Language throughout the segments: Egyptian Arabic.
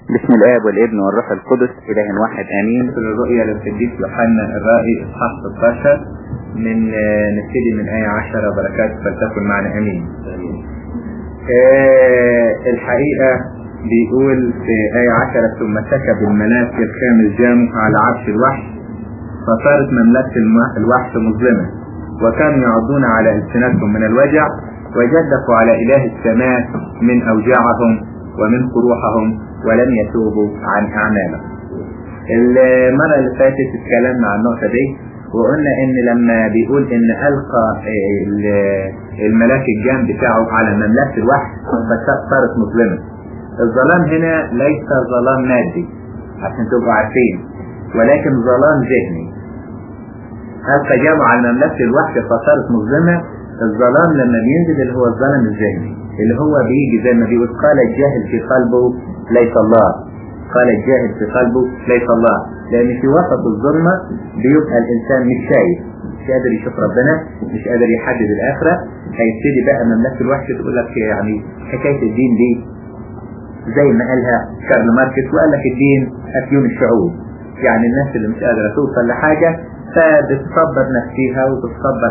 بسم الآب والابن والروح القدس إله واحد آمين الرؤيا للقديس يوحنا الرائي إصحاح 16 من نبتدي من آية 10 بركات فلتكن معنا آمين. آه الحقيقة بيقول في آية 10 ثم سكب الملاك الخام الجامع على عرش الوحش فصارت مملكة الوحش مظلمة وكانوا يعضون على ألسنتهم من الوجع وجدفوا على إله السماء من أوجاعهم ومن قروحهم ولم يتوبوا عن أعمالهم المرة اللي فاتت اتكلمنا عن النقطة دي وقلنا ان لما بيقول ان القى الملاك الجام بتاعه على مملكة الوحش فصارت مظلمة الظلام هنا ليس ظلام مادي عشان تبقوا عارفين ولكن ظلام ذهني القى جامه على مملكة الوحش فصارت مظلمة الظلام لما بينزل اللي هو الظلام الذهني اللي هو بيجي زي ما بيقول قال الجاهل في قلبه ليس الله قال الجاهل في قلبه ليس الله لان في وسط الظلمة بيبقى الانسان مش شايف مش قادر يشوف ربنا مش قادر يحدد الاخرة هيبتدي بقى مملكة الوحش تقول لك يعني حكاية الدين دي زي ما قالها كارل ماركس وقال لك الدين افيون الشعوب يعني الناس اللي مش قادرة توصل لحاجة فبتصبر نفسها وبتصبر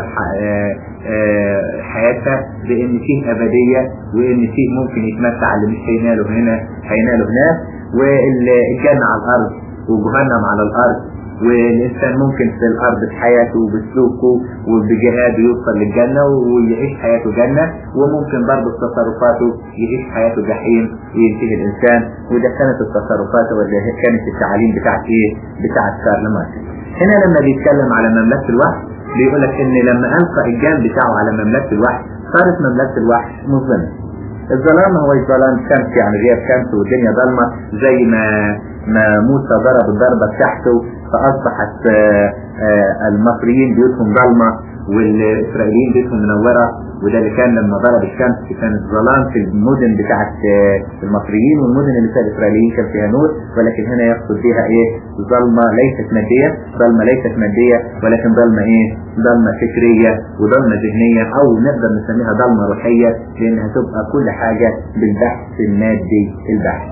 حياتها بان فيه ابدية وان فيه ممكن يتمتع اللي مش هيناله هنا هيناله هناك والجنة على الارض وجهنم على الارض والانسان ممكن في الارض بحياته وبسلوكه وبجهاده يوصل للجنة ويعيش حياته جنة وممكن برضه بتصرفاته يعيش حياته جحيم وينتهي الانسان وده كانت التصرفات ولا كانت التعاليم بتاعت ايه بتاعت كارل ماركس هنا لما بيتكلم على مملكة الوحش بيقول لك ان لما القى الجان بتاعه على مملكة الوحش صارت مملكة الوحش مظلمة الظلام هو الظلام شمس يعني غياب شمس والدنيا ضلمة زي ما ما موسى ضرب الضربة بتاعته فاصبحت المصريين بيوتهم ضلمة والاسرائيليين بيوتهم منورة وده اللي كان لما ضرب الشمس كانت ظلام في المدن بتاعت المصريين والمدن اللي فيها الاسرائيليين كان فيها نور ولكن هنا يقصد بها ايه ظلمة ليست مادية ظلمة ليست مادية ولكن ظلمة ايه ظلمة فكرية وظلمة ذهنية او نقدر نسميها ظلمة روحية لانها تبقى كل حاجة بالبحث المادي البحث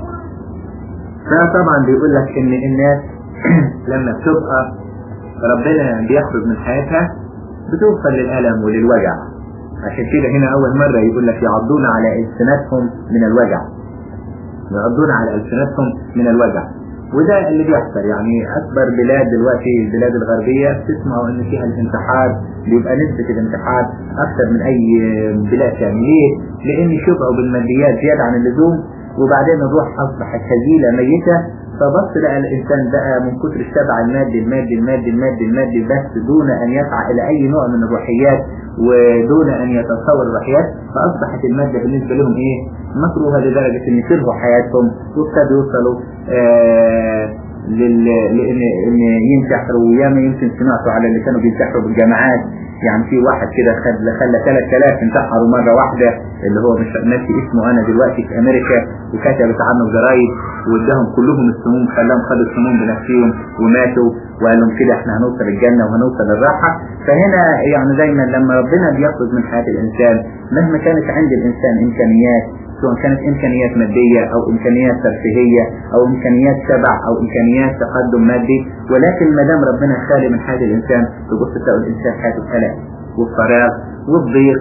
فطبعا بيقول لك ان الناس لما بتبقى ربنا بيخرج من حياتها بتوصل للألم وللوجع عشان كده هنا أول مرة يقول لك يعضون على ألسنتهم من الوجع يعضون على ألسنتهم من الوجع وده اللي بيحصل يعني أكبر بلاد دلوقتي البلاد الغربية بتسمعوا إن فيها الانتحار بيبقى نسبة الانتحار أكثر من أي بلاد يعني ليه؟ لأن شبعوا بالماديات زيادة عن اللزوم وبعدين الروح أصبحت هزيلة ميتة فبص لقى الإنسان بقى من كتر الشبع المادي المادي المادي المادي المادي بس دون أن يسعى إلى أي نوع من الروحيات ودون أن يتصور الروحيات فأصبحت المادة بالنسبة لهم إيه مكروهة لدرجة أن كرهوا حياتهم وابتدوا يوصلوا آه لل... لأن إن ينتحروا وياما يمكن سمعتوا على اللي كانوا بينتحروا بالجامعات يعني في واحد كده خد خلى 3000 انتحروا مرة واحدة اللي هو مش ناسي اسمه انا دلوقتي في امريكا وكتبت عنه جرايد واداهم كلهم السموم خلاهم خدوا السموم بنفسهم وماتوا وقال لهم كده احنا هنوصل الجنة وهنوصل الراحة فهنا يعني دايما لما ربنا بيخرج من حياة الانسان مهما كانت عند الانسان امكانيات سواء كانت امكانيات مادية او امكانيات ترفيهية او امكانيات شبع او امكانيات تقدم مادي ولكن ما دام ربنا خالي من حياة الانسان تبص تلاقوا الانسان حياته الم والفراغ والضيق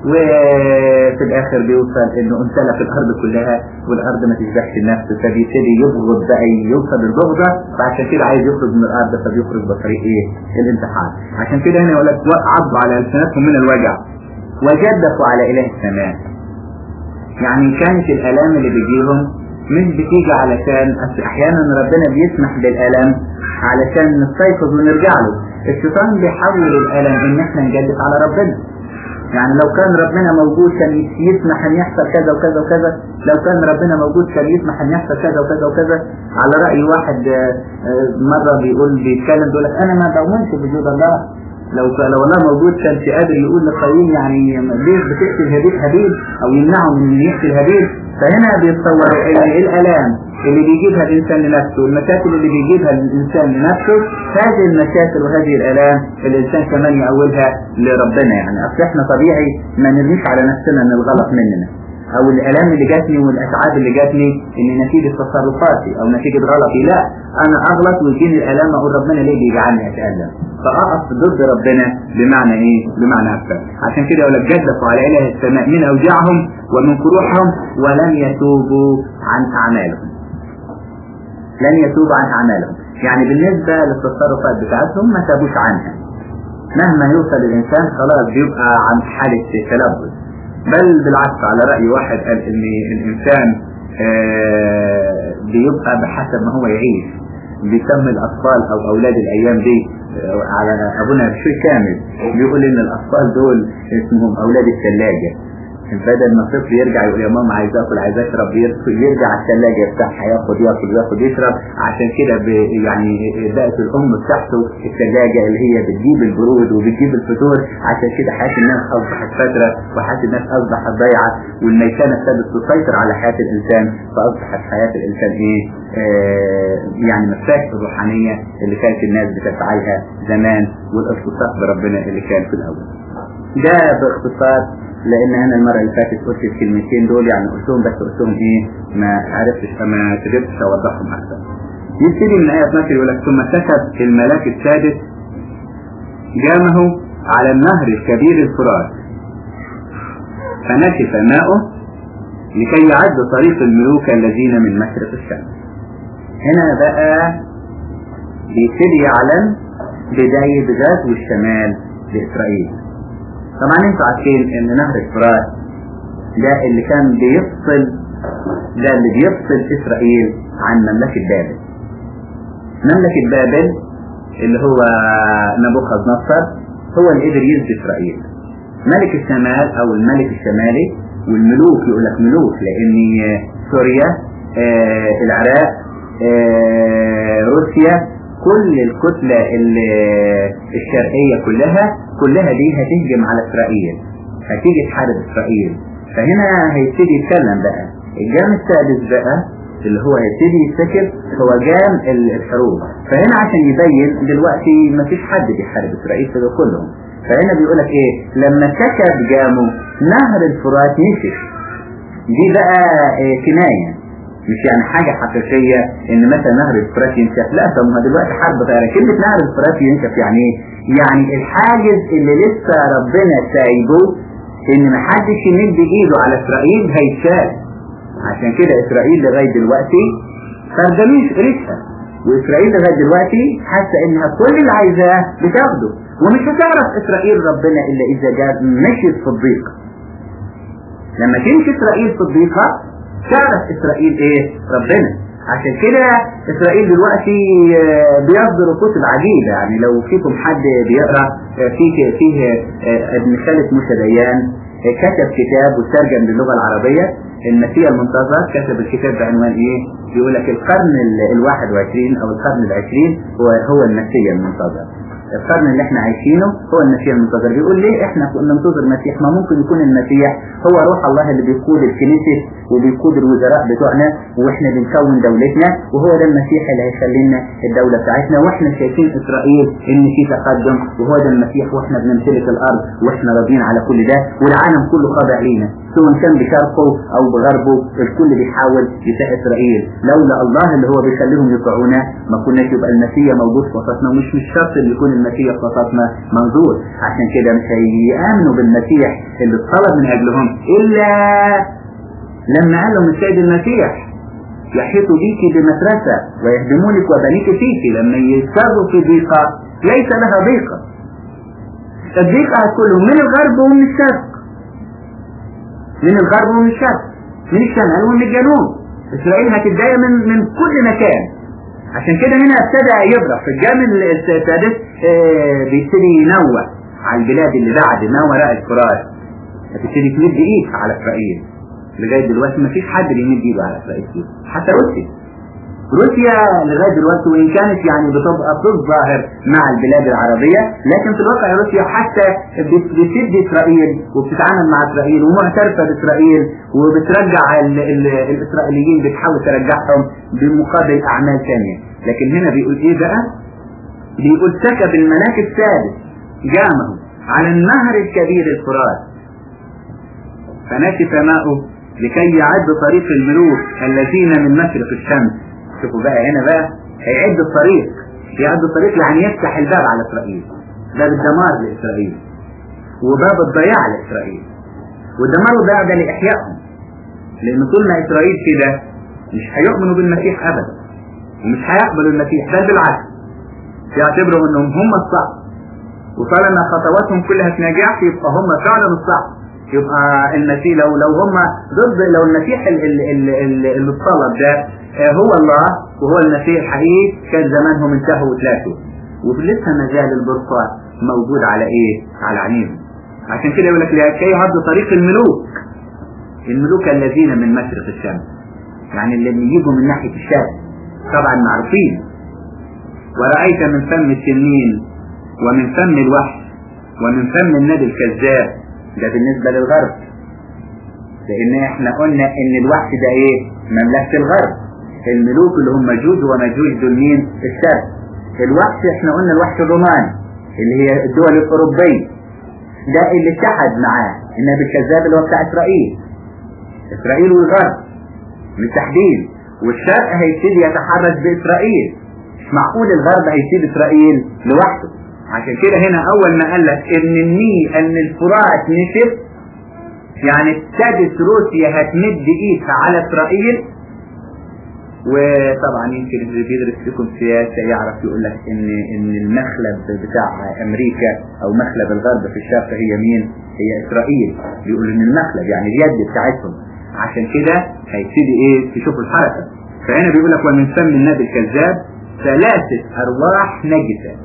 وفي الاخر بيوصل انه امتلك الارض كلها والارض ما تشبعش النفس فبيبتدي يبغض بقى يوصل للبغضة فعشان كده عايز يخرج من الارض فبيخرج بطريق ايه الانتحار عشان كده هنا يقول لك عضوا على السنتهم من الوجع وجدفوا على اله السماء يعني كانت الالام اللي بيجيهم مش بتيجي علشان احيانا ربنا بيسمح بالالم علشان نستيقظ ونرجع له الشيطان بيحول الالم ان احنا نجدف على ربنا يعني لو كان ربنا موجود كان يسمح ان يحصل كذا وكذا وكذا لو كان ربنا موجود كان يسمح ان يحصل كذا وكذا وكذا على رأي واحد مرة بيقول بيتكلم بيقول لك انا ما بؤمنش بوجود الله لو لو الله موجود كان في قادر يقول لقايين يعني ليه بتقتل هابيل هابيل او يمنعه من ان يقتل هابيل فهنا بيتصور ان الالام اللي بيجيبها الانسان لنفسه المشاكل اللي بيجيبها الانسان لنفسه هذه المشاكل وهذه الالام الانسان كمان يأولها لربنا يعني اصل احنا طبيعي ما نرميش على نفسنا ان الغلط مننا او الالام اللي جاتني والاتعاب اللي جاتني ان نتيجه تصرفاتي او نتيجه غلطي لا انا اغلط ويجيني الالام اقول ربنا ليه بيجعلني اتالم فاقف ضد ربنا بمعنى ايه بمعنى اكثر عشان كده يقول لك جدفوا على اله السماء من اوجاعهم ومن جروحهم ولم يتوبوا عن اعمالهم لن يتوبوا عن اعمالهم يعني بالنسبه للتصرفات بتاعتهم ما تابوش عنها مهما يوصل الانسان خلاص بيبقى عن حاله تلبس بل بالعكس على رأي واحد قال ان الانسان آه بيبقى بحسب ما هو يعيش بيسمي الاطفال او اولاد الايام دي آه على ابونا بشوي كامل بيقول ان الاطفال دول اسمهم اولاد الثلاجة بدل ما الطفل يرجع يقول يا ماما عايز اكل عايز اشرب يرجع الثلاجة يفتحها ياخد ياكل ياخد يشرب عشان كده يعني بقت الام بتاعته الثلاجة اللي هي بتجيب البرود وبتجيب الفطور عشان كده حياة الناس اصبحت فترة وحياة الناس اصبحت ضيعة والميكانة ابتدت تسيطر على حياة الانسان فاصبحت حياة الانسان ايه آه يعني مفتاح الروحانية اللي كانت الناس بتسعيها زمان والاتصاف بربنا اللي كان في الاول ده باختصار لان انا المره اللي فاتت قلت الكلمتين دول يعني قلتهم بس قلتهم ايه ما عرفتش ما قدرتش اوضحهم اكثر يبتدي من ايه 12 يقول لك ثم كتب الملاك السادس جامه على النهر الكبير الفرات فنشف ماؤه لكي يعد طريق الملوك الذين من مشرق الشمس هنا بقى بيبتدي يعلن بداية غزو الشمال لإسرائيل طبعا انتوا عارفين ان نهر الفرات ده اللي كان بيفصل ده اللي بيفصل اسرائيل عن مملكة بابل مملكة بابل اللي هو نبوخذ نصر هو اللي قدر يسد اسرائيل ملك الشمال او الملك الشمالي والملوك يقول لك ملوك لان سوريا آه العراق آه روسيا كل الكتلة الشرقية كلها كلها دي هتهجم على اسرائيل هتيجي تحارب اسرائيل فهنا هيبتدي يتكلم بقى الجام السادس بقى اللي هو هيبتدي يفتكر هو جام الحروب فهنا عشان يبين دلوقتي مفيش حد بيحارب اسرائيل في كلهم فهنا بيقول لك ايه لما كتب جامه نهر الفرات نشف دي بقى إيه كنايه مش يعني حاجة حقيقية ان مثلا نهر الفرات ينشف لا طب ما دلوقتي حرب طايرة كلمة نهر الفرات ينشف يعني ايه يعني الحاجز اللي لسه ربنا سايبه ان محدش يمد ايده على اسرائيل هيتشال عشان كده اسرائيل لغاية دلوقتي فرجميش قريتها واسرائيل لغاية دلوقتي حاسة انها كل اللي عايزاه بتاخده ومش هتعرف اسرائيل ربنا الا اذا جاب مشيت في الضيق لما تمشي اسرائيل في الضيقة تعرف اسرائيل ايه ربنا عشان كده اسرائيل دلوقتي بيصدر كتب عجيبة يعني لو فيكم حد بيقرأ فيه فيه ابن خالد موسى ديان كتب كتاب وترجم للغة العربية المسيح المنتظر كتب الكتاب بعنوان ايه بيقول لك القرن الواحد وعشرين او القرن العشرين هو هو المسيح المنتظر القرن اللي احنا عايشينه هو المسيح المنتظر بيقول ليه احنا كنا ننتظر المسيح ما ممكن يكون المسيح هو روح الله اللي بيقود الكنيسة وبيقود الوزراء بتوعنا واحنا بنكون دولتنا وهو ده المسيح اللي هيخلي لنا الدولة بتاعتنا واحنا شايفين اسرائيل ان في تقدم وهو ده المسيح واحنا بنمتلك الارض واحنا راضيين على كل ده والعالم كله خاضع لينا سواء كان بشرقه او بغربه الكل بيحاول يساء اسرائيل لولا الله اللي هو بيخليهم يطيعونا ما كناش يبقى المسيح موجود في وسطنا ومش مش شرط اللي يكون المسيح في وسطنا منظور عشان كده مش هيامنوا بالمسيح اللي اتطلب من اجلهم الا لما قال لهم السيد المسيح يحيط بيك بمدرسة ويهدمونك وبنيك فيك لما يستاذوا في ضيقة ليس لها ضيقة الضيقة هتكون من الغرب ومن الشرق من الغرب ومن الشرق من الشمال ومن الجنوب اسرائيل هتتضايق من من كل مكان عشان كده هنا ابتدى يبرح في الجامع السادس اه بيبتدي ينوع على البلاد اللي بعد ما وراء الفرات هتبتدي تمد ايد على اسرائيل لغايه دلوقتي ما فيش حد بيمد ايده على اسرائيل فيه حتى روسيا روسيا لغايه دلوقتي وان كانت يعني بتبقى في الظاهر مع البلاد العربيه لكن في الواقع روسيا حتى بتسد اسرائيل وبتتعامل مع اسرائيل ومعترفه باسرائيل وبترجع ال ال الاسرائيليين بتحاول ترجعهم بمقابل اعمال ثانيه لكن هنا بيقول ايه بقى؟ بيقول سكب الملاك السادس جامه على النهر الكبير الفرات فنشف ماؤه لكي يعد طريق الملوك الذين من مشرق الشمس شوفوا بقى هنا بقى هيعد الطريق يعد الطريق يعني يفتح الباب على اسرائيل باب الدمار لاسرائيل وباب الضياع لاسرائيل والدمار والضياع ده لاحيائهم لان طول ما اسرائيل كده مش هيؤمنوا بالمسيح ابدا ومش هيقبلوا المسيح بل بالعكس يعتبروا انهم هم الصح وطالما خطواتهم كلها تنجح يبقى هم فعلا الصح يبقى المسيح لو لو هم ضد لو المسيح اللي اتطلب ده هو الله وهو المسيح الحقيقي كان زمانهم انتهوا وتلاتوا ولسه ما زال البرقع موجود على ايه؟ على عينيهم عشان كده يقول لك لكي يعد طريق الملوك الملوك الذين من مشرق الشمس يعني اللي يجوا من ناحيه الشرق طبعا معروفين ورأيت من فم التنين ومن فم الوحش ومن فم النبي الكذاب ده بالنسبة للغرب لان احنا قلنا ان الوحش ده ايه مملكة الغرب الملوك اللي هم جوج ومجوج دول مين الشرق الوحش احنا قلنا الوحش الروماني اللي هي الدول الاوروبية ده اللي اتحد معاه النبي الكذاب اللي هو بتاع اسرائيل اسرائيل والغرب بالتحديد والشرق هيبتدي يتحرك باسرائيل مش معقول الغرب هيسيب اسرائيل لوحده عشان كده هنا اول ما قال لك ان النيل ان الفرات نشف يعني ابتدت روسيا هتمد ايدها على اسرائيل وطبعا يمكن اللي بيدرس فيكم سياسه يعرف يقول لك ان ان المخلب بتاع امريكا او مخلب الغرب في الشرق هي مين؟ هي اسرائيل بيقول ان المخلب يعني اليد بتاعتهم عشان كده هيبتدي ايه تشوف الحركه فهنا بيقول لك ومن فم النبي الكذاب ثلاثة أرواح نجسة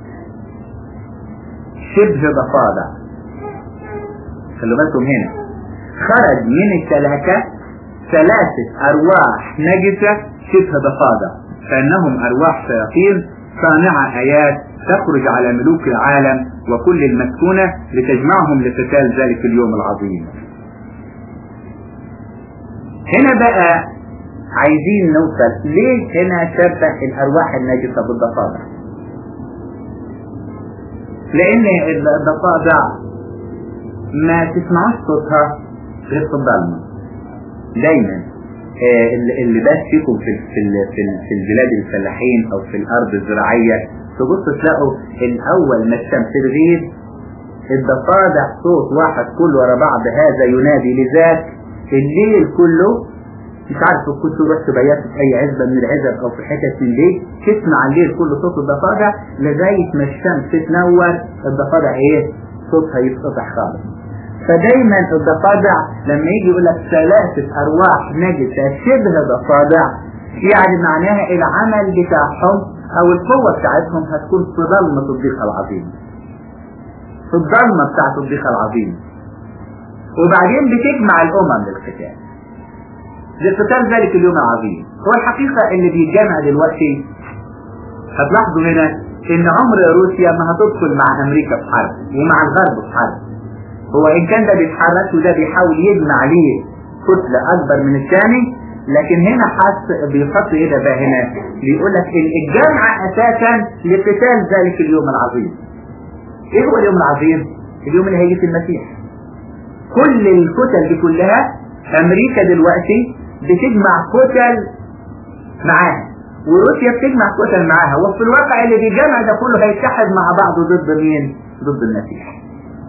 شبه ضفادع خلوا بالكم هنا خرج من الثلاثة ثلاثة أرواح نجسة شبه ضفادع فإنهم أرواح شياطين صانعة آيات تخرج على ملوك العالم وكل المسكونة لتجمعهم لقتال ذلك اليوم العظيم هنا بقى عايزين نوصل ليه هنا شبه الأرواح النجسة بالضفادع لأن الضفادع ما تسمعوش صوتها غير في الضلمة دايما اللي بات فيكم في في في البلاد الفلاحين او في الارض الزراعيه تبص تلاقوا الاول ما الشمس تغيب الضفادع صوت واحد كله ورا بعض هذا ينادي لذاك الليل كله مش عارف كنت رحت بيات في اي عزبه من العزب او في حتت من دي تسمع الليل كله صوت الضفادع لغايه ما الشمس تتنور الضفادع ايه صوتها يتقطع خالص فدايما الضفادع لما يجي يقول لك ثلاثة أرواح نجسة شبه ضفادع يعني معناها العمل بتاعهم أو القوة بتاعتهم هتكون في ظلمة الضيقة العظيم في الظلمة بتاعت الضيقة العظيم وبعدين بتجمع الأمم للقتال لقتال ذلك اليوم العظيم هو الحقيقة اللي بيتجمع دلوقتي هتلاحظوا هنا إن عمر روسيا ما هتدخل مع أمريكا في حرب ومع الغرب في حرب هو ان كان ده بيتحرك وده بيحاول يجمع ليه كتلة اكبر من الثاني لكن هنا حس بيحط ايه ده بقى هنا بيقول لك الجمع اساسا لقتال ذلك اليوم العظيم ايه هو اليوم العظيم اليوم اللي هيجي في المسيح كل الكتل دي كلها امريكا دلوقتي بتجمع كتل معاها وروسيا بتجمع كتل معاها وفي الواقع اللي بيجمع ده كله هيتحد مع بعضه ضد مين ضد المسيح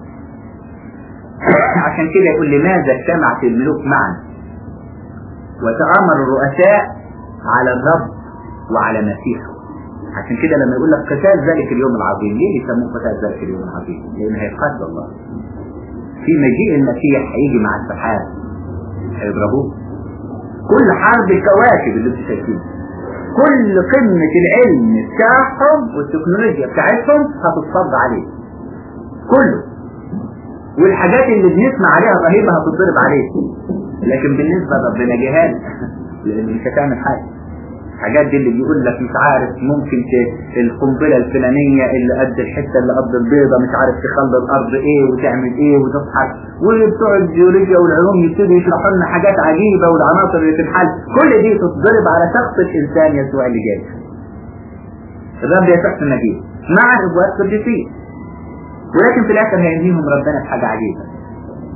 عشان كده يقول لماذا اجتمعت الملوك معا وتآمر الرؤساء على الرب وعلى مسيحه عشان كده لما يقول لك قتال ذلك اليوم العظيم ليه يسموه قتال ذلك اليوم العظيم لان هيقتل الله في مجيء المسيح هيجي مع السحاب هيضربوه كل حرب الكواكب اللي انتوا شايفينها كل قمة العلم بتاعهم والتكنولوجيا بتاعتهم هتتصد عليه كله والحاجات اللي بنسمع عليها رهيبة هتضرب عليه لكن بالنسبة لربنا جهال لان مش هتعمل حاجة الحاجات دي اللي بيقول لك مش عارف ممكن القنبلة الفلانية اللي قد الحتة اللي قد البيضة مش عارف تخلي الارض ايه وتعمل ايه وتصحى وبتوع الجيولوجيا والعلوم يبتدوا يشرحوا لنا حاجات عجيبة والعناصر اللي في الحل كل دي تتضرب على شخص الانسان يسوع اللي جاي الرب يسوع النبي مع ابواب قديسين ولكن في الاخر هينهيهم ربنا بحاجة عجيبة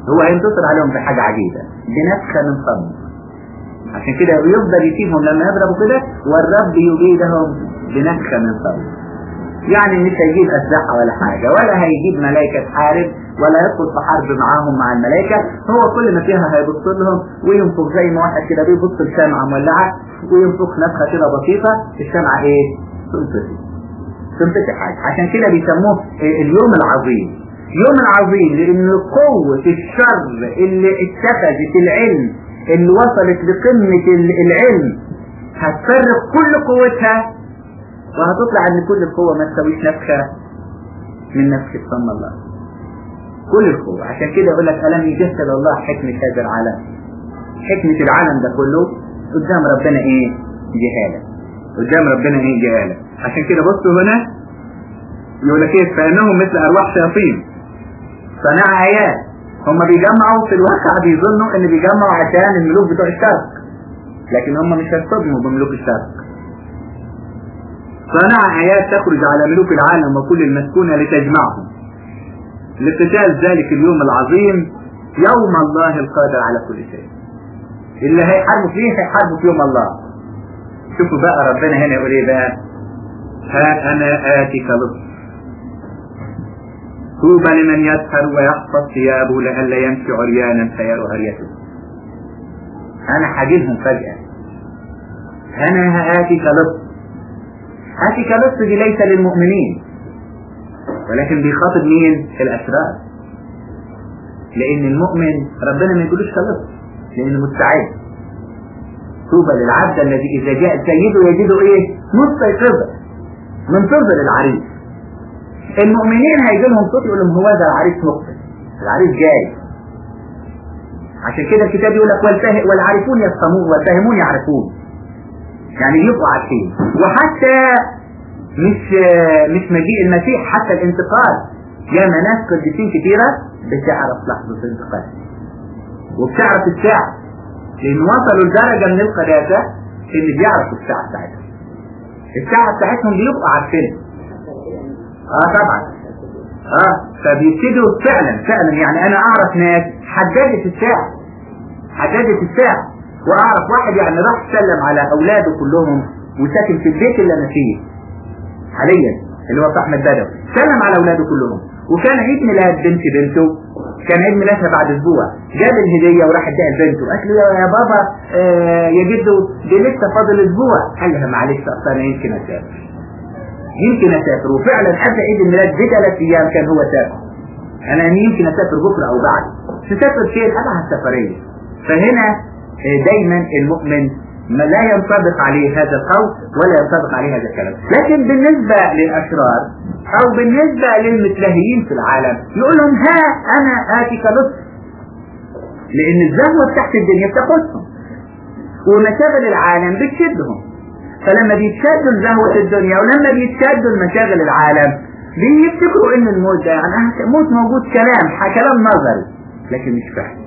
هو هينتصر عليهم بحاجة عجيبة بنفخة من فضل عشان كده يفضل يسيبهم لما يضربوا كده والرب يبيدهم بنفخة من فضل يعني مش هيجيب أسلحة ولا حاجة ولا هيجيب ملائكة تحارب ولا يدخل في حرب معاهم مع الملائكة هو كل ما فيها هيبص لهم وينفخ زي ما واحد كده بيبص الشمعة مولعة وينفخ نفخة كده بسيطة الشمعة ايه؟ تنطفي تنطفي حاجة عشان كده بيسموه اليوم العظيم يوم العظيم لأن قوة الشر اللي اتخذت العلم اللي وصلت لقمة العلم هتفرق كل قوتها وهتطلع ان كل القوة ما تسويش نفخة من نفخة فم الله كل القوة عشان كده يقول لك ألم يجسد الله حكمة هذا العالم حكمة العالم ده كله قدام ربنا ايه جهالة قدام ربنا ايه جهالة عشان كده بصوا هنا يقول لك ايه فانهم مثل ارواح شياطين صنع ايات هم بيجمعوا في الواقع بيظنوا ان بيجمعوا عشان الملوك بتوع الشرق لكن هم مش هيصطدموا بملوك الشرق صنع آيات تخرج على ملوك العالم وكل المسكونة لتجمعهم لقتال ذلك اليوم العظيم يوم الله القادر على كل شيء اللي هيحاربوا فيه هيحاربوا في يوم الله شوفوا بقى ربنا هنا يقول ايه بقى ها انا اتيك لطف طوبى لمن يسهر ويحفظ ثيابه لئلا يمشي عريانا فيرى عريته انا حاجبهم فجأة انا هاتيك لطف هاتيك لطف دي ليس للمؤمنين ولكن بيخاطب مين الاشرار لان المؤمن ربنا ما يقولوش كلطف لانه مستعد طوبى للعبد الذي اذا جاء سيده يجده ايه مستيقظا منتظر العريس المؤمنين هيجي لهم صوت يقول لهم هو ده العريس مقبل العريس جاي عشان كده الكتاب يقول لك والعارفون يفهمون والفاهمون يعرفون يعني يبقوا عارفين وحتى مش مش مجيء المسيح حتى الانتقال ياما ناس قديسين كتيرة بتعرف لحظة الانتقال وبتعرف الساعة لأن وصلوا لدرجة من القداسة اللي بيعرفوا الساعة بتاعتهم الساعة بتاعتهم بيبقوا عارفينها اه طبعا اه فبيبتدوا فعلا فعلا يعني انا اعرف ناس حددت الساعة حددت الساعة واعرف واحد يعني راح سلم على اولاده كلهم وساكن في البيت اللي انا فيه حاليا اللي هو احمد بدوي سلم على اولاده كلهم وكان عيد ميلاد بنت بنته كان عيد ميلادها بعد اسبوع جاب الهديه وراح اداها لبنته قالت له يا بابا آه يا جدو دي لسه فاضل اسبوع قال لها معلش اصل انا يمكن اسافر يمكن اسافر وفعلا قبل عيد الميلاد بثلاث ايام كان هو سافر انا يمكن اسافر بكره او بعد تسافر فين ابعد سفريه فهنا دايما المؤمن ما لا ينطبق عليه هذا القول ولا ينطبق عليه هذا الكلام لكن بالنسبة للأشرار أو بالنسبة للمتلهيين في العالم يقول لهم ها أنا آتيك لطف لأن الزهوة تحت الدنيا بتاخدهم ومشاغل العالم بتشدهم فلما بيتشدوا لزهوة الدنيا ولما بيتشدوا لمشاغل العالم بيفتكروا ان الموت ده يعني موت موجود كلام كلام نظري لكن مش فعل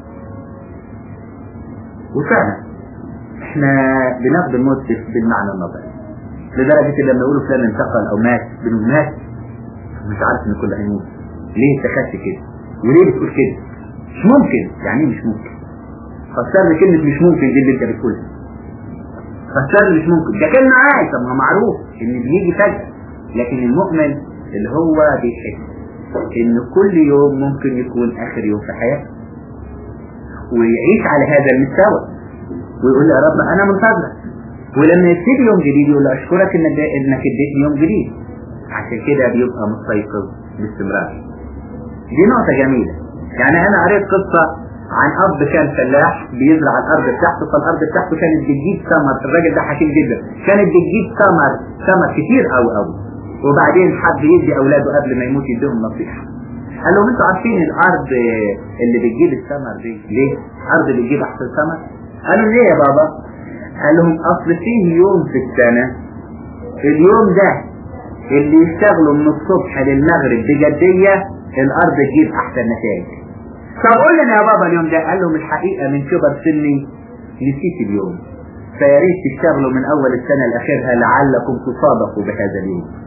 وفعلا احنا بناخد الموت بالمعنى النظري لدرجة لما يقولوا فلان انتقل او مات بنقول مات مش عارف ان كله هيموت ليه اتخذت كده وليه بتقول كده مش ممكن يعني مش ممكن فسر لي كلمة مش ممكن دي اللي انت بتقولها فسر لي مش ممكن ده كان معاي طب ما معروف ان بيجي فجأة لكن المؤمن اللي هو بيحس ان كل يوم ممكن يكون اخر يوم في حياته ويعيش على هذا المستوى ويقول يا رب انا منتظرك ولما يبتدي يوم جديد يقول له اشكرك انك انك اديتني يوم جديد عشان كده بيبقى مستيقظ باستمرار دي نقطة جميلة يعني انا قريت قصة عن اب كان فلاح بيزرع الارض بتاعته فالارض بتاعته كانت بتجيب ثمر الراجل ده حكيم جدا كانت بتجيب ثمر ثمر كتير قوي قوي وبعدين حب يدي اولاده قبل ما يموت يديهم نصيحة قال لهم انتوا عارفين الارض اللي بتجيب الثمر دي ليه؟ ارض بتجيب احسن ثمر قالوا ليه يا بابا قال لهم اصل فيه يوم في السنة اليوم ده اللي يشتغلوا من الصبح للمغرب بجدية الارض تجيب احسن نتائج طب قول لنا يا بابا اليوم ده قال لهم الحقيقة من كبر سني نسيت اليوم فيا ريت تشتغلوا من اول السنة لاخرها لعلكم تصادقوا بهذا اليوم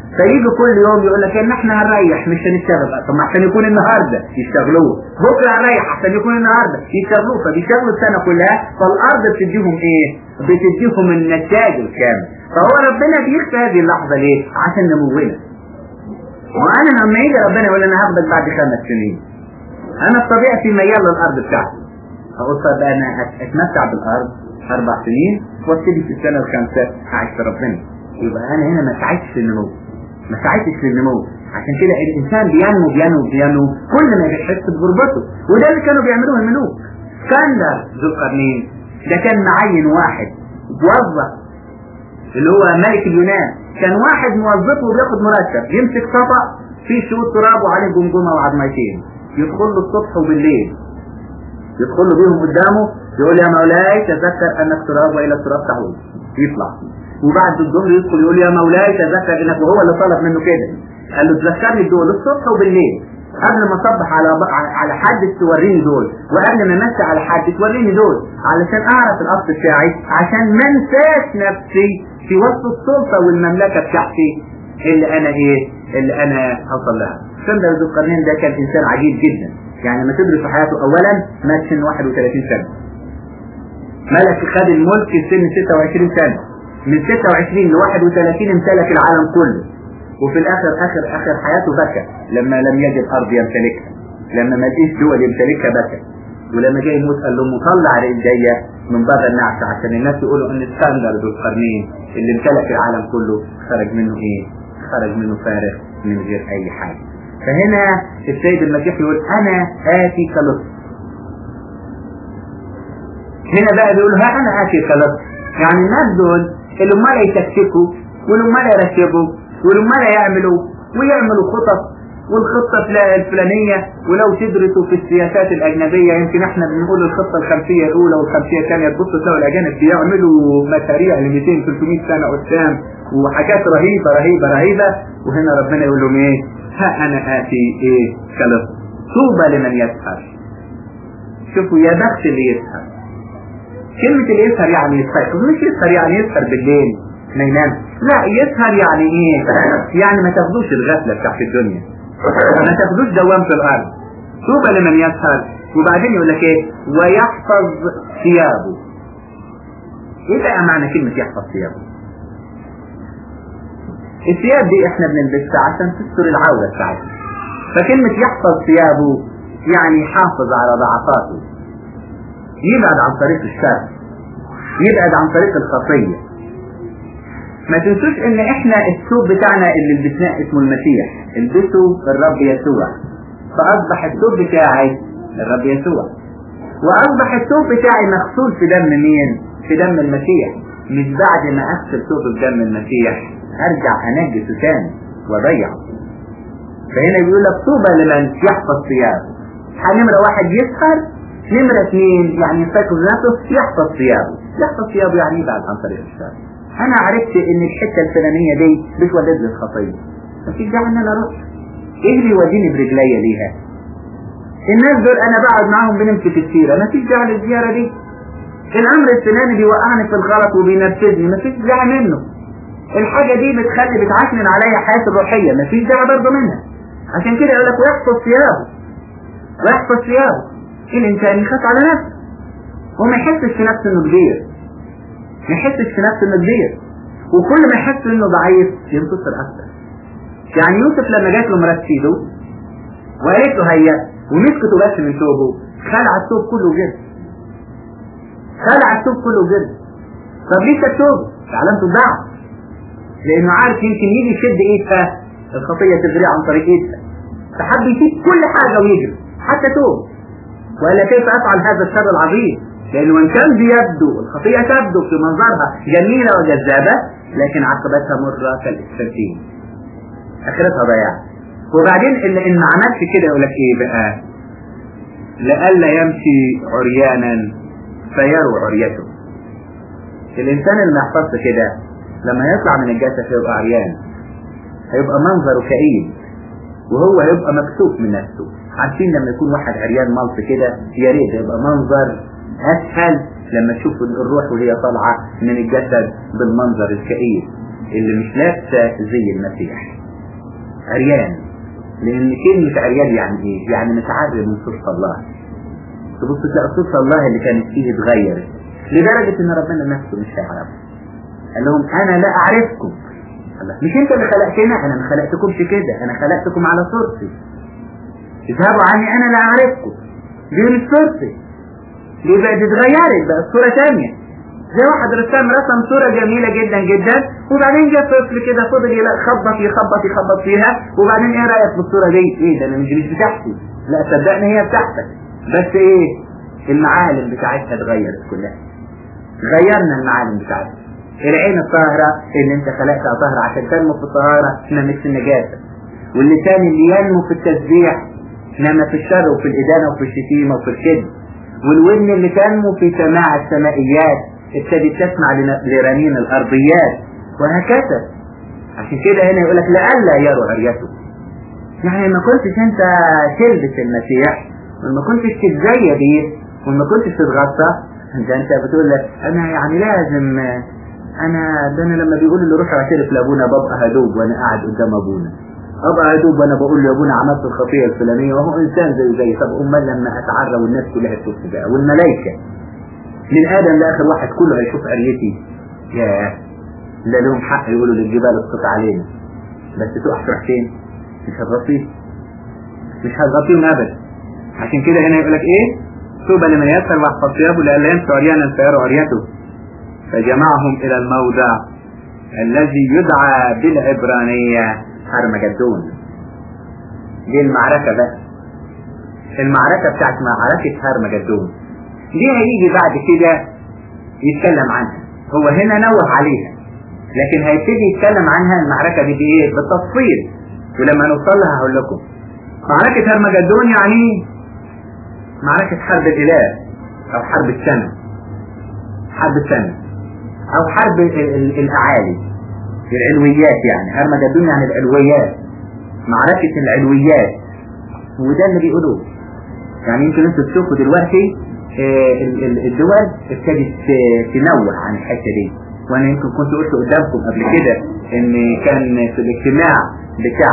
فيجي كل يوم يقول لك ان احنا هنريح مش هنشتغل طب ما عشان يكون النهارده يشتغلوه بكره هنريح عشان يكون النهارده يشتغلوه فبيشتغلوا السنه كلها فالارض بتديهم ايه؟ بتديهم النتاج الكامل فهو ربنا بيخفي هذه اللحظه ليه؟ عشان نمونا وانا لما يجي ربنا يقول انا هاخدك بعد خمس سنين انا بطبيعتي ميال للارض بتاعتي اقول طب انا اتمتع بالارض اربع سنين وابتدي في السنه الخامسه اعيش في ربنا يبقى انا هنا ما سعيتش في النمو ما سعيتش في النمو عشان كده الانسان بينمو بينمو بينمو كل ما بيحس بغربته وده اللي كانوا بيعملوه الملوك اسكندر ذو القرنين ده كان معين واحد موظف اللي هو ملك اليونان كان واحد موظفه وبياخد مرتب يمسك طبق فيه شوية تراب وعليه جمجمة وعظمتين يدخل له الصبح وبالليل يدخل له بيهم قدامه يقول يا مولاي تذكر انك تراب والى التراب تعود يطلع وبعد الظهر يدخل يقول يا مولاي تذكر انك وهو اللي طلب منه كده قال له تذكرني دول الصبح وبالليل قبل ما اصبح على على حد توريني دول وقبل ما امسي على حد توريني دول علشان اعرف الاصل بتاعي عشان ما انساش نفسي في وسط السلطه والمملكه بتاعتي اللي انا ايه اللي انا هوصل لها اسكندر ذو القرنين ده كان انسان عجيب جدا يعني لما تدرس حياته اولا مات سن 31 سنه ملك خد الملك سن 26 سنه من 26 ل 31 امتلك العالم كله وفي الاخر اخر اخر حياته بكى لما لم يجد ارض يمتلكها لما ما لقيش دول يمتلكها بكى ولما جاي يموت قال لهم طلع رجليا من بره النعش عشان الناس يقولوا ان اسكندر ذو القرنين اللي امتلك العالم كله خرج منه ايه؟ خرج منه فارغ من غير اي حاجه. فهنا السيد المسيح يقول انا اتي كلص. هنا بقى بيقول ها انا اتي كلص. يعني الناس دول اللي امال يتكتكوا واللي امال يركبوا واللي امال يعملوا ويعملوا خطط والخطة الفلانية ولو تدرسوا في السياسات الأجنبية يمكن احنا بنقول الخطة الخمسية الأولى والخمسية الثانية تبصوا تلاقوا الأجانب بيعملوا مشاريع ل 200 300 سنة قدام وحاجات رهيبة رهيبة رهيبة وهنا ربنا يقول لهم إيه؟ ها أنا آتي إيه؟ كلف طوبى لمن يسهر شوفوا يا بخت اللي يسهر كلمة اللي يسهر يعني يستيقظ مش يسهر يعني يسهر بالليل ما ينام لا يسهر يعني ايه يعني ما تاخدوش الغفلة بتاعت الدنيا ما تاخدوش دوامة الارض طوبى لمن يسهر وبعدين يقول لك ايه ويحفظ ثيابه ايه بقى معنى كلمة يحفظ ثيابه الثياب دي احنا بنلبسها عشان تستر العورة بتاعتنا فكلمة يحفظ ثيابه يعني يحافظ على ضعفاته يبعد عن طريق الشر يبعد عن طريق الخطية ما تنسوش ان احنا الثوب بتاعنا اللي لبسناه اسمه المسيح البسوا الرب يسوع فاصبح الثوب بتاعي الرب يسوع واصبح الثوب بتاعي مغسول في دم مين في دم المسيح مش بعد ما اغسل ثوب بدم المسيح ارجع انجسه تاني واضيعه فهنا بيقول لك طوبى لمن يحفظ ثيابه نمرة واحد يسهر نمرة اثنين يعني يستيقظ نفسه يحفظ ثيابه يحفظ ثيابه يعني يبعد عن طريق الشر انا عرفت ان الحته الفلانيه دي بتولد لي الخطيه مفيش داعي ان انا اروح ايه اللي يوديني برجليا ليها الناس دول انا بقعد معاهم بنمسك السيره مفيش داعي للزياره دي الامر الفلاني بيوقعني في الغلط وبينرفزني مفيش داعي منه الحاجه دي بتخلي بتعكنن عليا حياتي الروحيه مفيش داعي برضه منها عشان كده يقول لك ويحفظ ثيابه ويحفظ ثيابه الانسان يخاف على نفسه وما يحسش في نفسه انه كبير ما يحسش في نفسه انه كبير وكل ما يحس انه ضعيف ينتصر اكتر يعني يوسف لما جات له مرات سيده وقالت له هيا ومسكته بس من ثوبه خلع الثوب كله جد خلع الثوب كله جد طب ليه الثوب؟ علامة الضعف لانه عارف يمكن يجي يشد ايدها الخطية تجري عن طريق ايدها فحب يسيب كل حاجة ويجري حتى ثوب ولا كيف افعل هذا الشر العظيم لأنه وإن كان بيبدو الخطيئة تبدو في منظرها جميلة وجذابة لكن عقبتها مرة كالإسفلتين آخرتها ضياع وبعدين اللي إن ما عملش كده يقول لك إيه بقى لئلا يمشي عريانا فيروي عريته الإنسان اللي ما يحفظش كده لما يطلع من الجسد هيبقى عريان هيبقى منظره كئيب وهو هيبقى مكسوف من نفسه عارفين لما يكون واحد عريان ملط كده يا ريت يبقى منظر اسهل لما تشوف الروح وهي طالعه من الجسد بالمنظر الكئيب اللي مش لابسة زي المسيح عريان لأن كلمة عريان يعني إيه؟ يعني متعري من صورة الله تبص تلاقي صورة الله اللي كانت فيه اتغيرت لدرجة إن ربنا نفسه مش هيعرف قال لهم أنا لا أعرفكم الله مش أنت اللي خلقتنا أنا ما خلقتكمش كده أنا خلقتكم على صورتي اذهبوا عني أنا لا أعرفكم دي مش صورتي دي بقت اتغيرت بقت صورة تانية زي واحد رسام رسم صورة جميلة جدا جدا وبعدين جه طفل كده فضل يخبط يخبط يخبط فيها وبعدين ايه رأيك في الصورة دي؟ ايه ده انا مش مش بتاعتي لا صدقني هي بتاعتك بس ايه المعالم بتاعتها اتغيرت كلها غيرنا المعالم بتاعتها العين الطاهرة اللي انت خلقتها طاهرة عشان تنمو في الطهارة نمت في النجاسة واللسان اللي ينمو في التسبيح نما في الشر وفي الإدانة وفي الشتيمة وفي الكذب والودن اللي تنمو في سماع السمائيات ابتدت تسمع لرنين الأرضيات وهكذا عشان كده هنا يقول لك لئلا يروا عريته يعني ما كنتش انت تلبس المسيح وما كنتش تتزي بيه وما كنتش تتغطى ده انت بتقول لك انا يعني لازم انا ده انا لما بيقول لي روح اعترف لابونا ببقى هدوب وانا قاعد قدام ابونا ابقى هدوب وانا بقول له يا ابونا عملت الخطيه الفلانيه وهو انسان زي زي طب امال لما اتعرى والناس كلها تشوف بقى والملائكه من ادم لاخر واحد كله هيشوف قريتي ياه لا لهم حق يقولوا للجبال اسقط علينا بس تقع تروح فين مش هتغطيه مش هتغطيهم ابدا عشان كده هنا يقول لك ايه طوبى لمن يسر واحفظ ثيابه لئلا يمشوا عريانا فيروا عريته فجمعهم الى الموضع الذي يدعى بالعبرانية هرمجدون دي المعركة بقى المعركة بتاعت معركة هرمجدون دي هيجي بعد كده يتكلم عنها هو هنا نوه عليها لكن هيبتدي يتكلم عنها المعركة دي بايه بالتفصيل ولما نوصل لها هقول لكم معركة هرمجدون يعني معركة حرب الإله أو حرب السنة حرب السنة أو حرب الأعالي العلويات يعني هرمجدون يعني العلويات معركة العلويات وده اللي بيقولوه يعني يمكن انتوا تشوفوا دلوقتي الدول ابتدت تنوع عن الحتة دي وانا يمكن كنت قلت قدامكم قبل كده ان كان في الاجتماع بتاع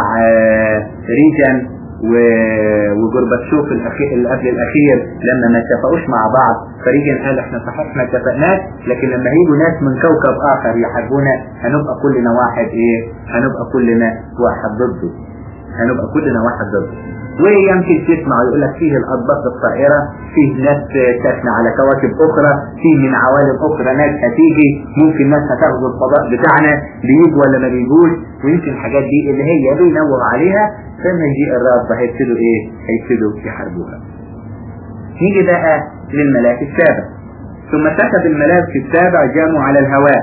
ريجن وجورباتشوف اللي قبل الاخير لما ما اتفقوش مع بعض فريجن قال احنا صحيح ما اتفقناش لكن لما هيجوا ناس من كوكب اخر يحاربونا هنبقى كلنا واحد ايه هنبقى كلنا واحد ضده هنبقى كلنا واحد ضده ويمكن تسمع يقول لك فيه الاطباق الطائرة فيه ناس تسمع على كواكب اخرى فيه من عوالم اخرى ناس هتيجي ممكن ناس هتاخدوا الفضاء بتاعنا بيجوا ولا ما بيجوش ويمكن الحاجات دي اللي هي بينوه عليها لما يجي الرب هيبتدوا ايه هيبتدوا يحاربوها نيجي بقى للملاك السابع ثم سكب الملاك السابع جاموا على الهواء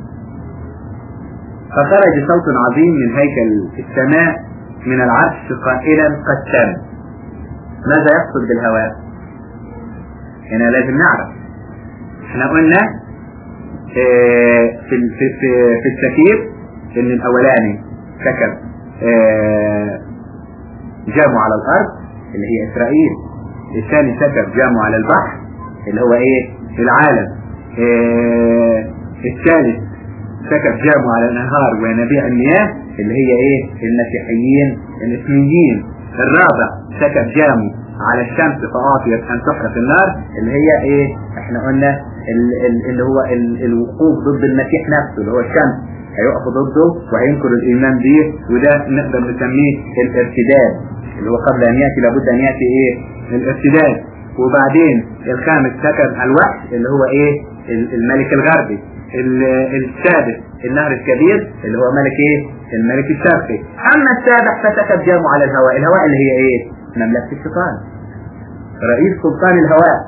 فخرج صوت عظيم من هيكل السماء من العرش قائلا قد تم ماذا يقصد بالهواء هنا لازم نعرف احنا قلنا اه في في في, في السفير ان الاولاني سكب اه جاموا على الارض اللي هي اسرائيل الثاني سكب جاموا على البحر اللي هو ايه العالم اه الثالث سكب جاموا على الانهار وينابيع المياه اللي هي ايه المسيحيين الاسميين الرابع سكب جاموا على الشمس فاطيت ان تحرق النار اللي هي ايه احنا قلنا اللي هو الوقوف ضد المسيح نفسه اللي هو الشمس هيقفوا ضده وهينكروا الايمان به وده نقدر نسميه الارتداد اللي هو قبل ان ياتي لابد ان ياتي ايه الارتداد وبعدين الخامس سكب الوحش اللي هو ايه الملك الغربي السادس النهر الكبير اللي هو ملك ايه الملك الشرقي اما السابع فسكب جامه على الهواء الهواء اللي هي ايه مملكة الشيطان رئيس سلطان الهواء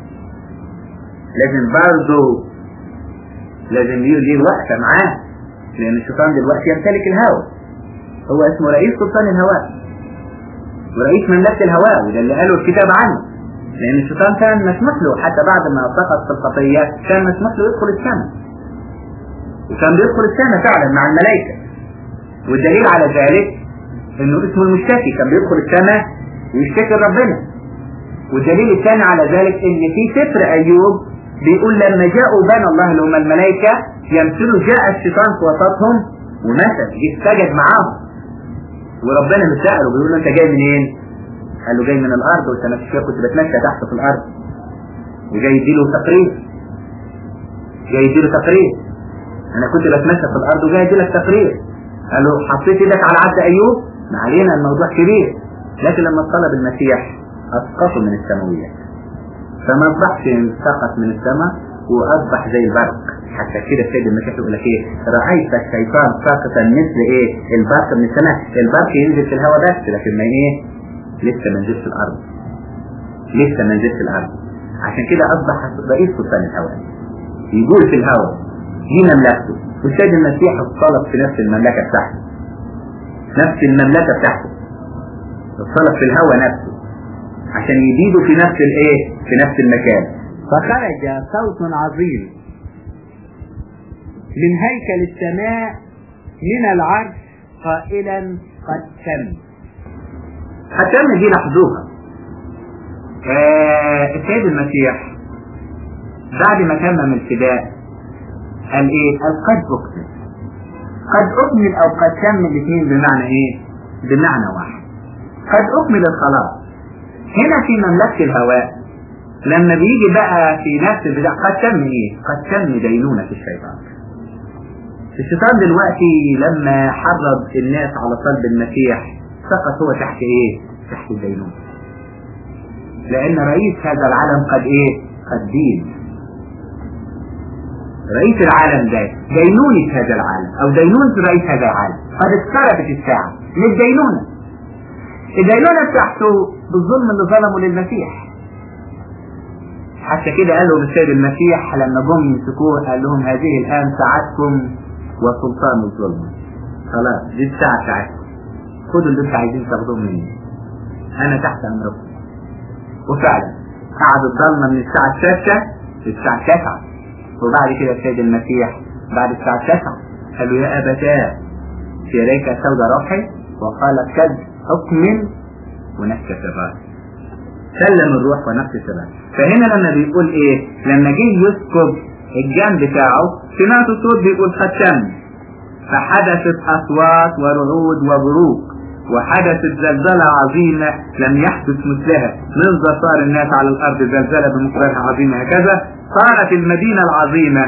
لازم برضه لازم ليه وقفة معاه لان الشيطان دلوقتي يمتلك الهواء هو اسمه رئيس سلطان الهواء ورئيس مملكة الهواء وده اللي قاله الكتاب عنه لان الشيطان كان مسموح له حتى بعد ما سقط في الخطية كان مسموح له يدخل السماء وكان بيدخل السماء فعلا مع الملائكة والدليل على ذلك انه اسمه المشتكي كان بيدخل السماء ويشتكي ربنا والدليل الثاني على ذلك ان في سفر ايوب بيقول لما جاءوا بنى الله اللي هم الملائكة يمثلوا جاء الشيطان في وسطهم ومثل سجد معاهم وربنا مسأله بيقول له انت جاي منين؟ قال له جاي من الارض قلت انا كنت بتمشى تحت في الارض وجاي يديله تقرير جاي يديله تقرير انا كنت بتمشى في الارض وجاي اديلك تقرير قال له حطيت ايدك على عبد ايوب ما علينا الموضوع كبير لكن لما طلب المسيح اسقطه من السماويات فما اصبحش سقط من السماء واصبح زي البرق حتى كده السيد المسيح يقول لك ايه رايت الشيطان ساقطا مثل ايه البرق من السماء البرق ينزل في الهواء بس لكن ما ايه لسه ما نزلش الارض لسه ما نزلش الارض عشان كده اصبح رئيس سلطان الهواء يقول في الهواء دي مملكته والسيد المسيح اتصلب في نفس المملكه بتاعته نفس المملكه بتاعته اتصلب في الهواء نفسه عشان يزيدوا في نفس الايه في نفس المكان فخرج صوت عظيم من هيكل السماء من العرش قائلا قد تم هتم دي لاحظوها آه السيد المسيح بعد ما تمم الفداء قال ايه قال قد اكمل قد اكمل او قد تم الاثنين بمعنى ايه بمعنى واحد قد اكمل الخلاص هنا في مملكة الهواء لما بيجي بقى في نفس البدع قد تم ايه قد تم دينونة الشيطان الشيطان دلوقتي لما حرض الناس على صلب المسيح سقط هو تحت ايه تحت الدينونة لان رئيس هذا العالم قد ايه قد دين رئيس العالم ده دينونة هذا العالم او دينونة رئيس هذا العالم قد اقتربت الساعة للدينونة الدينونة بتاعته بالظلم اللي ظلمه للمسيح حتى كده قال لهم السيد المسيح لما جم يمسكوه قال لهم هذه الآن ساعتكم وسلطان الظلم خلاص دي الساعة بتاعتكم خدوا اللي انتوا عايزين تاخدوه مني أنا تحت أمركم وفعلا قعد الظلمة من الساعة السادسة للساعة التاسعة وبعد كده السيد المسيح بعد الساعة التاسعة قال له يا أبتاه في يديك سود روحي وقال كد أكمل ونكت الراس سلم الروح ونفس الراس فهنا لما بيقول ايه لما جه يسكب الجنب بتاعه سمعت صوت بيقول قد تم فحدثت اصوات ورعود وبروق وحدثت زلزلة عظيمة لم يحدث مثلها منذ صار الناس على الأرض زلزلة بمقدارها عظيمة هكذا صارت المدينة العظيمة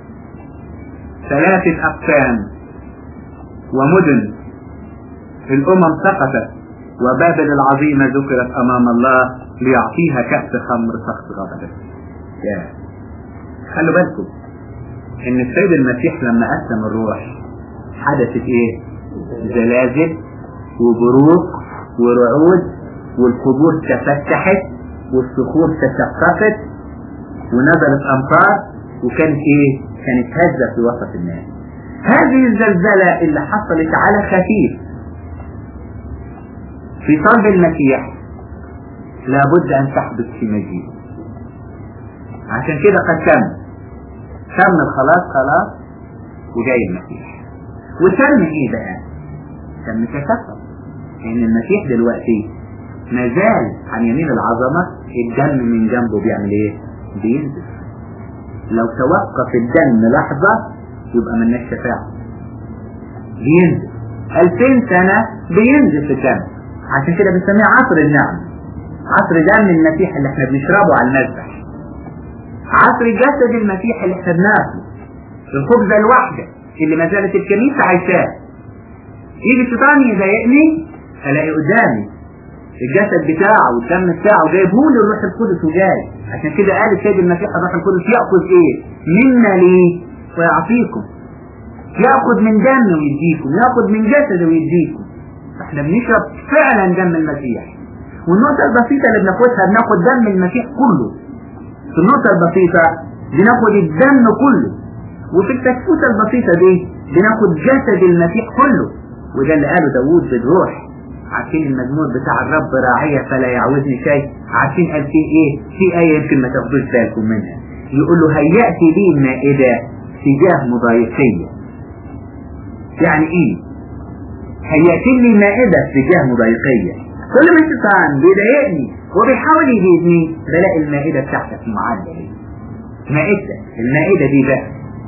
ثلاثة أقسام ومدن الأمم سقطت وبابل العظيمة ذكرت أمام الله ليعطيها كأس خمر سخط غضبه يا خلوا بالكم إن السيد المسيح لما أسلم الروح حدثت إيه؟ زلازل وبروق ورعود والقبور تفتحت والصخور تشققت ونزلت أمطار وكانت إيه؟ كانت هزة في وسط الناس هذه الزلزلة اللي حصلت على خفيف في صلب المسيح لابد أن تحدث في مجيء عشان كده قد تم تم الخلاص خلاص وجاي المسيح وتم ايه بقى تم تكفل لان المسيح دلوقتي ما زال عن يمين العظمة الدم من جنبه بيعمل ايه بينزل لو توقف الدم لحظة يبقى ملناش شفاعة بينزل 2000 سنة بينزل في الدم عشان كده بنسميه عصر النعم عصر دم المسيح اللي احنا بنشربه على المذبح عصر جسد المسيح اللي احنا بناكله الخبزة الواحدة اللي ما زالت الكنيسة عايشاه يجي الشيطان يضايقني الاقي قدامي الجسد بتاعه والدم بتاعه جايبهولي الروح القدس وجاي عشان كده قال السيد المسيح الروح القدس ياخذ ايه؟ منا ليه؟ ويعطيكم ياخذ من دم ويديكم ياخذ من جسد ويديكم احنا بنشرب فعلا دم المسيح والنقطة البسيطة اللي بناخدها بناخد دم المسيح كله في النقطة البسيطة بناخد الدم كله وفي التكفوتة البسيطة دي بناخد جسد المسيح كله وده اللي قاله داوود بالروح عارفين المزمور بتاع الرب راعية فلا يعوزني شيء عارفين قال فيه ايه في آية يمكن ما تاخدوش بالكم منها يقول له هيأت لي مائدة تجاه مضايقية يعني ايه هيأت لي مائدة تجاه مضايقية كل ما الشيطان بيضايقني وبيحاول يجيبني بلاقي المائدة بتاعتك معدة مائدة المائدة دي بقى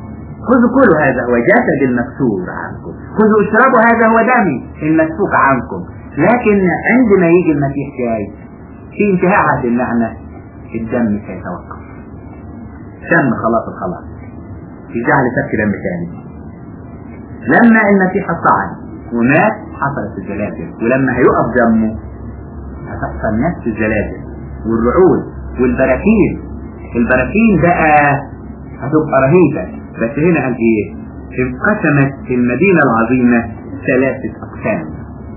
خذوا كلوا هذا هو جسد المكسور عنكم خذوا اشربوا هذا هو دمي المسفوك عنكم لكن عندما يجي المسيح جاي في انتهاء عهد النعمة الدم سيتوقف تم خلاص الخلاص في جعل سفك دم ثاني لما المسيح صعد ومات حصلت الزلازل ولما هيقف دمه هتحصل نفس الزلازل والرعود والبراكين البراكين بقى هتبقى رهيبة بس هنا قال ايه انقسمت المدينة العظيمة ثلاثة أقسام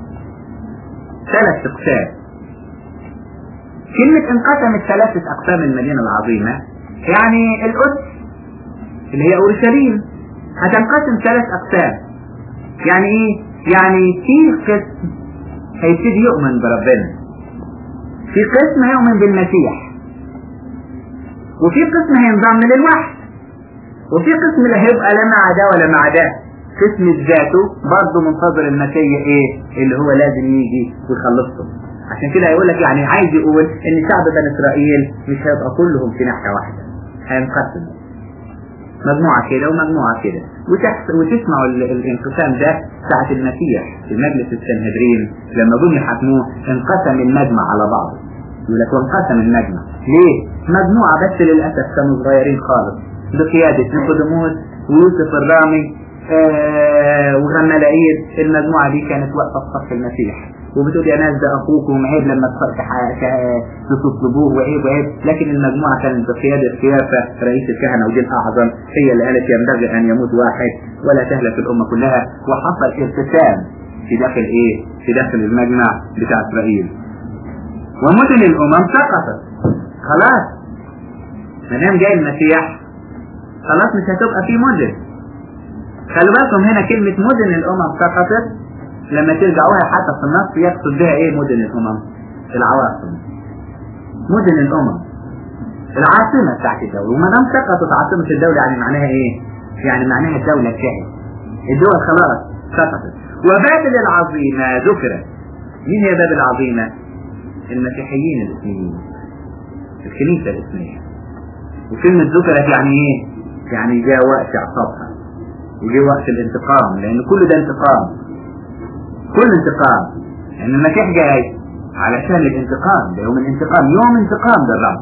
ثلاث أقسام كلمة انقسمت ثلاثة أقسام المدينة العظيمة يعني القدس اللي هي أورشليم هتنقسم ثلاث أقسام يعني إيه؟ يعني في قسم هيبتدي يؤمن بربنا في قسم هيؤمن بالمسيح وفي قسم هينضم للوحي وفي قسم لا هيبقى لا مع ده ولا مع ده قسم ذاته برضه منتظر المسيح ايه اللي هو لازم يجي ويخلصهم عشان كده هيقول لك يعني عايز يقول ان شعب بني اسرائيل مش هيبقى كلهم في ناحيه واحده هينقسموا مجموعة كده ومجموعة كده وتسمعوا الانقسام ده ساعة المسيح في مجلس السنهدرين لما جم يحاكموه انقسم المجمع على بعضه يقول لك وانقسم المجمع ليه؟ مجموعة بس للأسف كانوا صغيرين خالص بقيادة نيقوديموس ويوسف الرامي آه وغمالائيل المجموعة دي كانت واقفة في صف المسيح وبتقول يا ناس ده اخوكم عيب لما تطلبوه وعيب وعيب لكن المجموعة كانت بقيادة خيافة رئيس الكهنة ودي الأعظم هي اللي قالت ينبغي أن يموت واحد ولا تهلك الأمة كلها وحصل ارتسام في داخل إيه؟ في داخل المجمع بتاع إسرائيل ومدن الأمم سقطت خلاص ما دام جاي المسيح خلاص مش هتبقى في مدن خلوا بالكم هنا كلمة مدن الأمم سقطت لما ترجعوها حتى في النص يقصد بها ايه مدن الامم العواصم مدن الامم العاصمة بتاعت الدولة وما دام سقطت عاصمة الدولة يعني معناها ايه يعني معناها الدولة انتهت الدول خلاص سقطت وبابل العظيمة ذكرت مين هي بابل العظيمة المسيحيين الاسميين الكنيسة الاسمية وكلمة ذكرت يعني ايه يعني جاء وقت اعصابها وجاء وقت الانتقام لان كل ده انتقام كل انتقام يعني المسيح جاي علشان الانتقام ده يوم الانتقام يوم انتقام للرب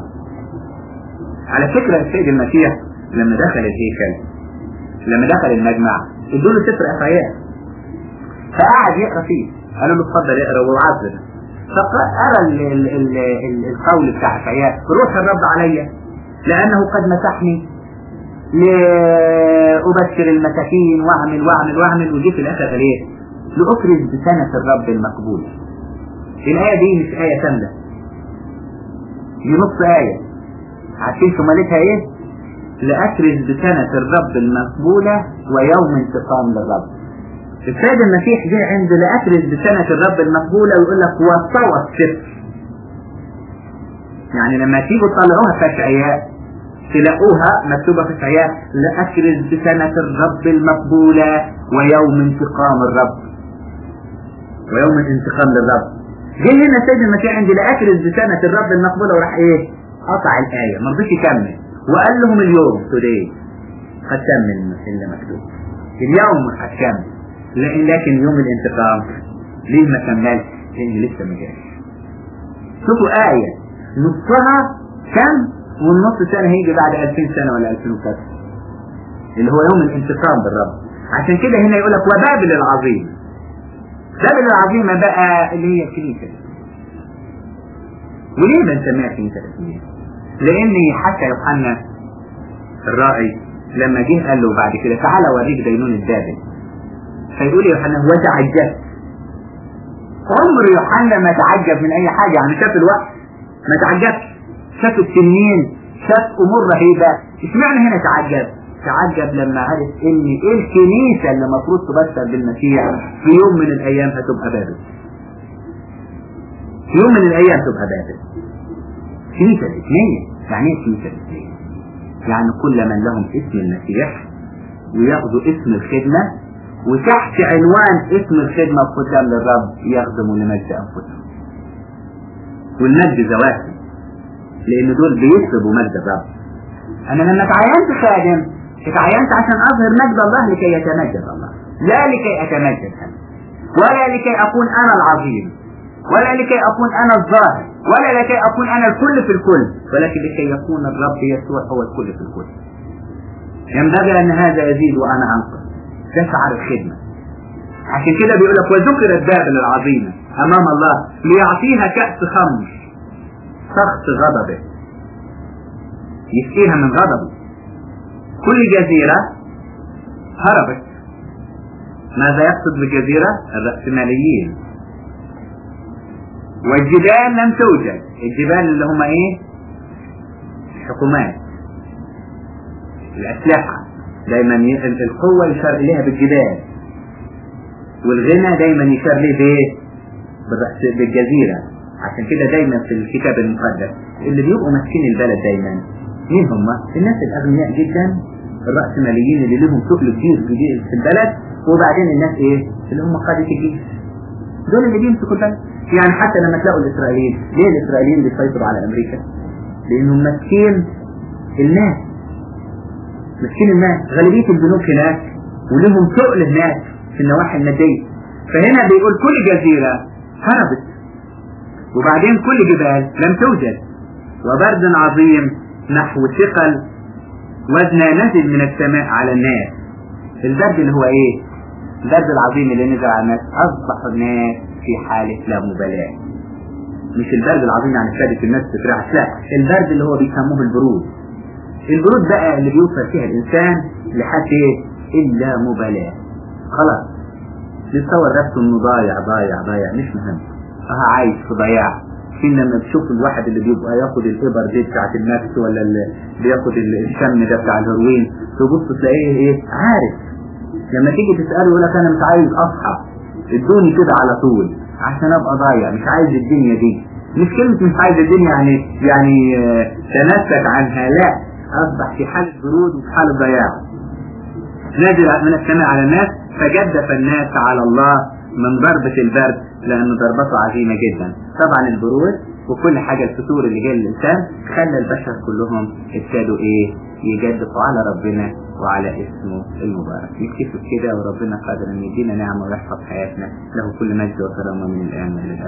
على فكرة السيد المسيح لما دخل الهيكل لما دخل المجمع ادوا له سفر افعياء فقعد يقرا فيه قالوا له اتفضل اقرا وعذر فقرا ال ال ال القول بتاع افعياء روح الرب عليا لانه قد مسحني لأبشر المساكين واعمل واعمل واعمل وجيت في الاخر قال ايه لأفرز بسنة الرب المقبولة الآية دي مش آية كاملة دي نص آية عارفين شمالتها ايه لأفرز بسنة الرب المقبولة ويوم انتقام للرب السيد المسيح جه عنده لأفرز بسنة الرب المقبولة ويقول لك وصوى السفر يعني لما تيجوا تطلعوها في أشعياء تلاقوها مكتوبة في أشعياء لأفرز بسنة الرب المقبولة ويوم انتقام الرب ويوم الانتقام للرب جه هنا سيد المسيح عندي لأكرز بسنة الرب المقبولة وراح ايه قطع الآية ما رضيش يكمل وقال لهم اليوم توداي قد تم اللي مكتوب اليوم قد كمل لكن يوم الانتقام ليه ما كملش لان لسه ما جاش شوفوا آية نصها كم والنص سنة هيجي بعد 2000 سنة ولا 2003 اللي هو يوم الانتقام بالرب عشان كده هنا يقول لك وبابل العظيم بابل العظيمة بقى اللي هي الكنيسة وليه بنسميها كنيسة الاسمية لان حتى يوحنا الرائي لما جه قال له بعد كده تعالى اوريك دينونة بابل فيقول يوحنا وتعجبت عمر يوحنا ما تعجب من اي حاجة يعني شاف الوقت ما تعجبش شاف التنين شاف امور رهيبة اشمعنى هنا تعجب تعجب لما عرف ان ايه الكنيسة اللي المفروض تبشر بالمسيح في يوم من الايام هتبقى بابل في يوم من الايام تبقى بابل كنيسة الاسمية يعني ايه كنيسة الاسمية يعني كل من لهم اسم المسيح وياخدوا اسم الخدمة وتحت عنوان اسم الخدمة قدام للرب يخدموا لمجد انفسهم والمجد ذواتهم لان دول بيسلبوا مجد الرب انا لما تعينت خادم اتعينت عشان اظهر مجد الله لكي يتمجد الله لا لكي اتمجد انا ولا لكي اكون انا العظيم ولا لكي اكون انا الظاهر ولا لكي اكون انا الكل في الكل ولكن لكي يكون الرب يسوع هو الكل في الكل ينبغي ان هذا يزيد وانا انقص ده شعار الخدمه عشان كده بيقول لك وذكرت بابل العظيمه امام الله ليعطيها كاس خمر سخط غضبه يسقيها من غضبه كل جزيرة هربت ماذا يقصد بالجزيرة الرأسماليين والجبال لم توجد الجبال اللي هم ايه الحكومات الأسلحة دايما القوة يشار إليها بالجبال والغنى دايما يشار إليه بايه بالجزيرة عشان كده دايما في الكتاب المقدس اللي بيبقوا ماسكين البلد دايما مين هم؟ الناس الأغنياء جدا الرأسماليين اللي لهم ثقل كبير في البلد وبعدين الناس ايه؟ اللي هم قادة الجيش دول اللي بيمسكوا البلد يعني حتى لما تلاقوا الإسرائيليين ليه الإسرائيليين بيسيطروا على أمريكا؟ لأنهم ماسكين الناس ماسكين الناس غالبية البنوك هناك ولهم ثقل هناك في النواحي المادية فهنا بيقول كل جزيرة هربت وبعدين كل جبال لم توجد وبرد عظيم نحو ثقل وزن نزل من السماء على الناس البرد اللي هو ايه البرد العظيم اللي نزل على الناس اصبح الناس في حالة لا مبالاة مش البرد العظيم يعني سادة الناس تترعش لا البرد اللي هو بيسموه البرود البرود بقى اللي بيوصل فيها الانسان لحد ايه الا مبالاة خلاص بيتصور نفسه انه ضايع ضايع ضايع مش مهم اه عايش في ضياع في لما تشوف الواحد اللي بيبقى ياخد الابر دي بتاعت النفس ولا اللي بياخد الشم ده بتاع الهروين تبص تلاقيه ايه عارف لما تيجي تسأله يقول لك انا مش عايز اصحى ادوني كده على طول عشان ابقى ضايع مش عايز الدنيا دي مش كلمة مش عايز الدنيا يعني يعني تنسك عنها لا اصبح في حالة برود وفي حالة ضياع نزل من السماء على الناس فجدف الناس على الله من ضربة البرد لأن ضربته عظيمة جدا طبعا البرود وكل حاجة الفتور اللي جاي للإنسان خلى البشر كلهم ابتدوا إيه يجدفوا على ربنا وعلى اسمه المبارك نكتفي كده وربنا قادر أن يدينا نعمة ويحفظ حياتنا له كل مجد وكرامة من الآن والى